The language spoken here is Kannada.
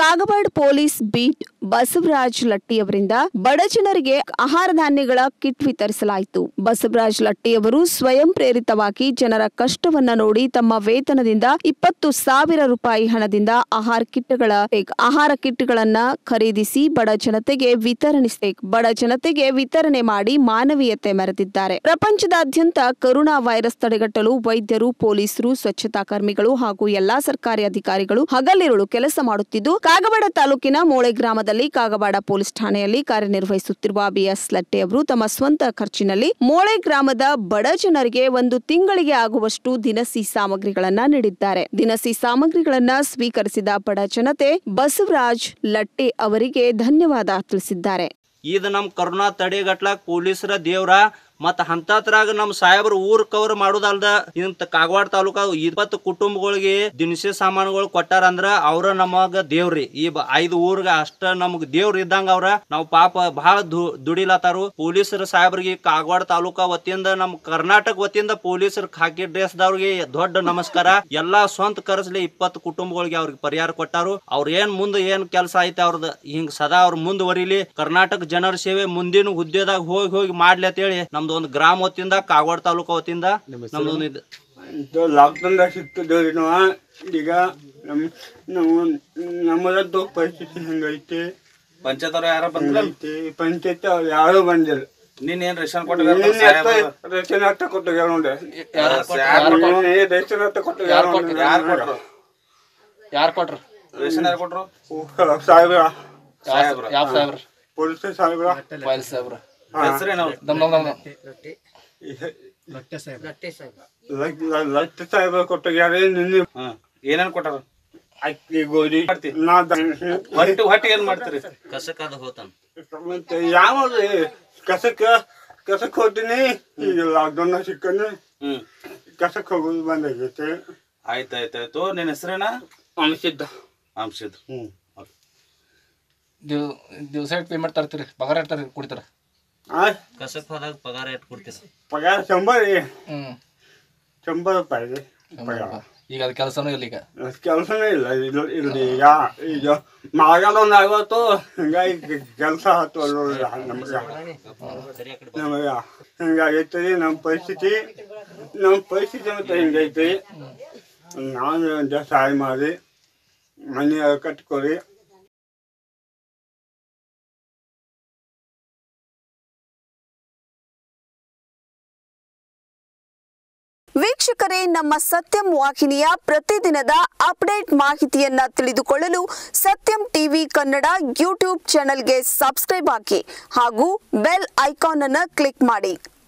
ಕಾಗವಾಡ ಪೊಲೀಸ್ ಬೀಟ್ ಬಸವರಾಜ್ ಲಟ್ಟಿ ಅವರಿಂದ ಬಡ ಜನರಿಗೆ ಆಹಾರ ಧಾನ್ಯಗಳ ಕಿಟ್ ವಿತರಿಸಲಾಯಿತು ಬಸವರಾಜ್ ಲಟ್ಟಿ ಅವರು ಸ್ವಯಂ ಪ್ರೇರಿತವಾಗಿ ಜನರ ಕಷ್ಟವನ್ನ ನೋಡಿ ತಮ್ಮ ವೇತನದಿಂದ ಇಪ್ಪತ್ತು ಸಾವಿರ ರೂಪಾಯಿ ಹಣದಿಂದ ಆಹಾರ ಕಿಟ್ಗಳ ಆಹಾರ ಕಿಟ್ಗಳನ್ನ ಖರೀದಿಸಿ ಬಡ ಜನತೆಗೆ ವಿತರಿಸಿ ಬಡ ಜನತೆಗೆ ವಿತರಣೆ ಮಾಡಿ ಮಾನವೀಯತೆ ಮೆರೆದಿದ್ದಾರೆ ಪ್ರಪಂಚದಾದ್ಯಂತ ಕರೋನಾ ವೈರಸ್ ತಡೆಗಟ್ಟಲು ವೈದ್ಯರು ಪೊಲೀಸರು ಸ್ವಚ್ಛತಾ ಕರ್ಮಿಗಳು ಹಾಗೂ ಎಲ್ಲಾ ಸರ್ಕಾರಿ ಅಧಿಕಾರಿಗಳು ಹಗಲಿರುಳು ಕೆಲಸ ಮಾಡುತ್ತಿದ್ದು ಕಾಗವಾಡ ತಾಲೂಕಿನ ಮೋಳೆ ಗ್ರಾಮದಲ್ಲಿ ಕಾಗವಾಡ ಪೊಲೀಸ್ ಠಾಣೆಯಲ್ಲಿ ಕಾರ್ಯನಿರ್ವಹಿಸುತ್ತಿರುವ ಬಿಎಸ್ ಲಟ್ಟೆ ಅವರು ತಮ್ಮ ಸ್ವಂತ ಖರ್ಚಿನಲ್ಲಿ ಮೋಳೆ ಗ್ರಾಮದ ಬಡ ಜನರಿಗೆ ಒಂದು ತಿಂಗಳಿಗೆ ಆಗುವಷ್ಟು ದಿನಸಿ ಸಾಮಗ್ರಿಗಳನ್ನ ನೀಡಿದ್ದಾರೆ ದಿನಸಿ ಸಾಮಗ್ರಿಗಳನ್ನ ಸ್ವೀಕರಿಸಿದ ಬಡ ಜನತೆ ಬಸವರಾಜ್ ಲಟ್ಟೆ ಅವರಿಗೆ ಧನ್ಯವಾದ ತಿಳಿಸಿದ್ದಾರೆ ಇದು ನಮ್ಮ ಕರೋನಾ ತಡೆಗಟ್ಲಾಕ ಪೊಲೀಸರ ದೇವ್ರ ಮತ್ತು ಹಂತತ್ರಾಗ ನಮ್ಮ ಸಾಹೇಬ್ರು ಊರ್ ಕವರ್ ಮಾಡೋದಲ್ದ ಇಂತ ಕಾಗವಾಡ ತಾಲೂಕ ಇಪ್ಪತ್ತು ಕುಟುಂಬಗಳಿಗೆ ದಿನಸಿ ಸಾಮಾನುಗಳು ಕೊಟ್ಟಾರ ಅಂದ್ರ ಅವ್ರ ನಮಗ ದೇವ್ರಿ ಈ ಬ- ಐದು ಊರ್ಗ ಅಷ್ಟ ನಮಗ್ ದೇವ್ರ ಇದ್ದಂಗ ಅವ್ರ ನಾವು ಪಾಪ ಬಹಳ ದುಡಿಲತ್ತಾರು ಪೊಲೀಸರ ಸಾಹೇಬ್ರಿಗೆ ಕಾಗವಾಡ ತಾಲೂಕ ವತಿಯಿಂದ ನಮ್ಮ ಕರ್ನಾಟಕ ವತಿಯಿಂದ ಪೊಲೀಸರ ಖಾಕಿ ಡ್ರೆಸ್ದವ್ರಿಗೆ ದೊಡ್ಡ ನಮಸ್ಕಾರ ಎಲ್ಲಾ ಸ್ವಂತ ಕರೆಸ್ಲಿ ಇಪ್ಪತ್ತು ಕುಟುಂಬಗಳಿಗೆ ಅವ್ರಿಗೆ ಪರಿಹಾರ ಕೊಟ್ಟಾರು ಅವ್ರ ಏನ್ ಮುಂದೆ ಏನ್ ಕೆಲಸ ಐತೆ ಅವ್ರದ್ದು ಹಿಂಗ್ ಸದಾ ಅವ್ರ ಮುಂದುವರಿಲಿ ಕರ್ನಾಟಕ ಜನರ ಸೇವೆ ಮುಂದಿನ ಹುದ್ದೆದಾಗ ಹೋಗಿ ಹೋಗಿ ಮಾಡ್ಲಿ ಅಂತೇಳಿ ನಮ್ದು ಒಂದು ಗ್ರಾಮ ವತಿಯಿಂದ ಕಾಗವಾಡ ತಾಲೂಕು ವತಿಯಿಂದ ನಮ್ದು ಒಂದು ಇದು ಇದು ಲಾಕ್ಡೌನ್ದಾಗ ಸಿಕ್ತಿದ್ದೇವ್ರಿ ನಾವು ಈಗ ನಮ್ಮ ನಾವು ನಮ್ಮದಂತೂ ಪರಿಸ್ಥಿತಿ ಹಂಗೈತಿ ಪಂಚಾಯತ್ ಅವ್ರ ಯಾರ ಬಂದ್ರ ಹಂಗೈತಿ ಪಂಚಾಯತ್ ಅವ್ರು ಯಾರು ಬಂದಿಲ್ಲ ನೀನ್ ಏನ್ ರೇಷನ್ ನಿನ್ನೆ ಕೊಟ್ಟಿಲ್ಲ ಅತ್ತ ರೇಷನ್ ಹತ್ತ ಕೊಟ್ಟು ನೋಡ್ರಿ ಯಾರು ನಿನ್ನೆ ರೇಷನ್ ಹತ್ತ ಕೊಟ್ಟು ಯಾರು ಕೊಟ್ರು ಯಾರು ಕೊಟ್ರು ರೇಷನ್ ಯಾರು ಕೊಟ್ರು ಸಾಹೇಬ್ರ ಸಾಹೇಬ್ರ ಯಾವ ಸಾಹೇಬ್ರ ಪೊಲೀಸ್ ಸಾಹೇಬ್ರ ಫೈಲ್ ಸಾಹೇಬ್ರ ಹೆಸರೇನು ದಮ್ ದಮ್ ದಮ್ ದಮ್. ಲಕ್ಷ ಸಾಹೇಬ್ರ ಕೊಟ್ಟಾಗ್ಯಾರ ನಿನ್ನೆ ಹ್ಮ್ ಏನೇನ್ ಕೊಟ್ಟಾರ ಅಕ್ಕಿ ಗೋಧಿ ಮಾಡ್ತಿ? ನಾ ದ- ಹೊಟ್ಟಿ ಹೊಟ್ಟಿ ಏನ್ ಮಾಡ್ತೀರಿ ಕಸಕಾದ ಹೋತಾನ ಮತ್ತೆ ಯಾವ್ದು ಕಸಕ್ಕ ಕಸಕ್ ಹೋಗ್ತೀನಿ ಈಗ ಲಾಕ್ಡೌನ್ ಸಿಕ್ಕಂದ್ರೆ ಹ್ಮ್ ಕಸಕ್ ಹೋಗೋದು ಬಂದಾಗೈತೆ ಆಯ್ತ್ ಆಯ್ತ್ ಆಯ್ತು ನಿನ್ ಹೆಸರೇನ ಅನಿಸಿದ್ದ ಅಂಶದ್ ಹ್ಮ್ ದಿವ್ ದಿವಸ ಪೇಮೆಂಟ್ ತರ್ತೀರಿ ಪಗಾರ ಇರ್ತಾರೆ ಕುಡಿತಾರ ಆ ಕಸಕ್ ಹೋದಾಗ ಪಗಾರ ಇಟ್ಟು ಕೊಡ್ತೀರಿ ಪಗಾರ ಶಂಬರ್ ರೀ ಹ್ಮ್ ಶಂಬರ್ ರೂಪಾಯಿ ರೀ ಪಗಾರ ಈಗ ಅದು ಕೆಲಸನೂ ಇಲ್ಲ ಈಗ ಕೆಲಸನೇ ಇಲ್ಲ ಇದು ಇಲ್ಲಿ ಈಗ ಈಗ ಮಳೆಗಾಲ ಒಂದು ಆಗೋತು ಹಿಂಗಾಗಿ ಕೆಲಸ ಹತ್ತು ಅಲ್ಲೋಲ್ಲ ನಮ್ಗೆ ನಮಗೆ ಹಿಂಗಾಗೈತೆ ರೀ ನಮ್ಮ ಪರಿಸ್ಥಿತಿ ನಮ್ಮ ಪರಿಸ್ಥಿತಿ ಮತ್ತೆ ಹಿಂಗೈತಿ ನಾನು ಒಂದ್ ಸಹಾಯ ಮಾಡಿ ಮನೆ ಕಟ್ಕೊರಿ ವೀಕ್ಷಕರೇ ನಮ್ಮ ಸತ್ಯಂ ವಾಹಿನಿಯ ಪ್ರತಿದಿನದ ಅಪ್ಡೇಟ್ ಮಾಹಿತಿಯನ್ನ ತಿಳಿದುಕೊಳ್ಳಲು ಸತ್ಯಂ ಟಿವಿ ಕನ್ನಡ ಯೂಟ್ಯೂಬ್ ಚಾನೆಲ್ಗೆ ಸಬ್ಸ್ಕ್ರೈಬ್ ಹಾಕಿ ಹಾಗೂ ಬೆಲ್ ಐಕಾನ್ ಅನ್ನು ಕ್ಲಿಕ್ ಮಾಡಿ